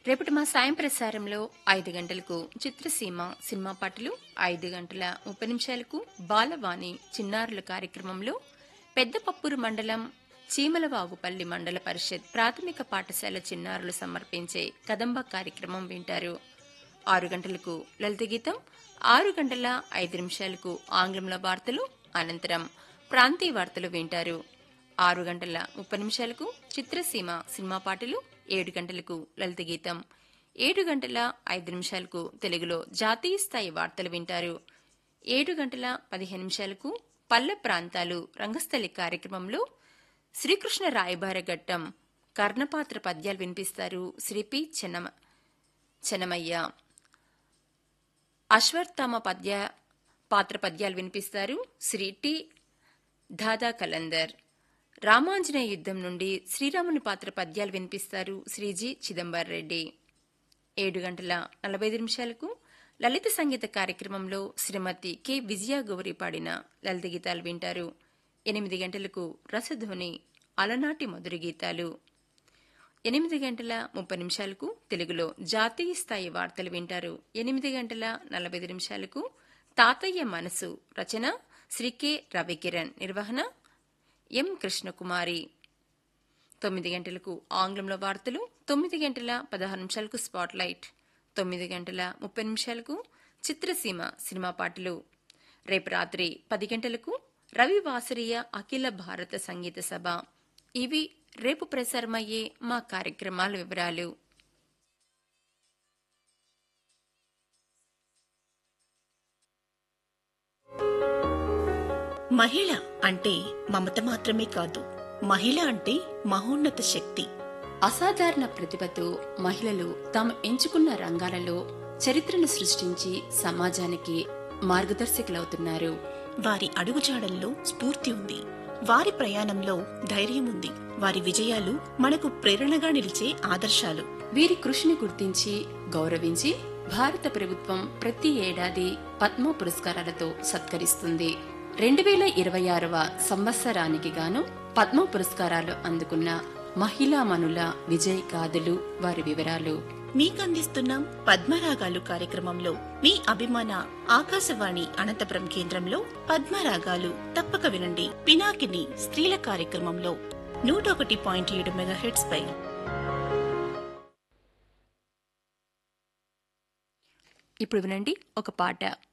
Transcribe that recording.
రేపటి మా సాయం ప్రసారంలో ఐదు గంటలకు చిత్రసీమ సినిమా పాటలు ఐదు గంటల ముప్పై నిమిషాలకు బాలవాణి చిన్నారుల కార్యక్రమంలో పెద్దపప్పూరు మండలం చీమలవాగుపల్లి మండల పరిషత్ ప్రాథమిక పాఠశాల చిన్నారులు సమర్పించే కదంబ కార్యక్రమం వింటారు ఆరు గంటలకు లలిత గీతం ఆరు గంటల ఐదు నిమిషాలకు ఆంగ్లంలో వార్తలు అనంతరం ప్రాంతీయ వార్తలు వింటారు ఆరు గంటల ముప్పై నిమిషాలకు చిత్రసీమ సినిమా పాటలు ఏడు గంటలకు లలిత గీతం ఏడు గంటల ఐదు నిమిషాలకు తెలుగులో జాతీయ స్థాయి వార్తలు వింటారు ఏడు గంటల పదిహేను నిమిషాలకు పల్లె ప్రాంతాలు రంగస్థలి కార్యక్రమంలో శ్రీకృష్ణ రాయబార ఘట్టం కర్ణపాత్ర పద్యాలు వినిపిస్తారు శ్రీ పి చెన్నమ చెన్నమయ్య అశ్వత్థామ పద్య పాత్ర పద్యాలు వినిపిస్తారు శ్రీ టి దాదా కలందర్ రామాంజనేయ యుద్ధం నుండి శ్రీరాముని పాత్ర పద్యాలు వినిపిస్తారు శ్రీజీ చిదంబర్ రెడ్డి ఏడు గంటల నలభై ఐదు నిమిషాలకు లలిత సంగీత కార్యక్రమంలో శ్రీమతి కె విజయ గౌరి పాడిన లలిత గీతాలు వింటారు ఎనిమిది గంటలకు రసధ్వని అలనాటి మధుర గీతాలు ఎనిమిది గంటల ముప్పై నిమిషాలకు తెలుగులో జాతీయ స్థాయి వార్తలు వింటారు ఎనిమిది గంటల నలభై ఐదు నిమిషాలకు తాతయ్య మనసు రచన శ్రీ కె రవికిరణ్ నిర్వహణ ఎం కృష్ణకుమారి తొమ్మిది గంటలకు ఆంగ్లంలో వార్తలు తొమ్మిది గంటల పదహారు నిమిషాలకు స్పాట్ లైట్ తొమ్మిది గంటల ముప్పై నిమిషాలకు చిత్రసీమ సినిమా పాటలు రేపు రాత్రి పది గంటలకు రవి వాసరీయ అఖిల భారత సంగీత సభ ఇవి రేపు ప్రసారమయ్యే మా కార్యక్రమాల వివరాలు మహిళ అంటే మమత మాత్రమే కాదు మహిళ అంటే మహోన్నత శక్తి అసాధారణ ప్రతిభతో మహిళలు తాము ఎంచుకున్న రంగాలలో చరిత్రను సృష్టించి సమాజానికి మార్గదర్శకులవుతున్నారు వారి అడుగుజాడల్లో స్ఫూర్తి ఉంది వారి ప్రయాణంలో ధైర్యం ఉంది వారి విజయాలు మనకు ప్రేరణగా నిలిచే ఆదర్శాలు వీరి కృషిని గుర్తించి గౌరవించి భారత ప్రభుత్వం ప్రతి ఏడాది పద్మ పురస్కారాలతో సత్కరిస్తుంది రెండు వేల ఇరవై ఆరవ సంవత్సరానికి గాను పద్మ పురస్కారాలు అందుకున్న మహిళామణుల విజయ్ గాథలు వారి వివరాలు మీకందిస్తున్నాం పద్మరాగాలు కార్యక్రమంలో మీ అభిమాన ఆకాశవాణి అనంతపురం కేంద్రంలో పద్మరాగాలు తప్పక వినండి పినాకిని స్త్రీల కార్యక్రమంలో నూట ఒకటి పాయింట్ ఏడు మెగాహెట్స్ పై ఇప్పుడు వినండి ఒక పాట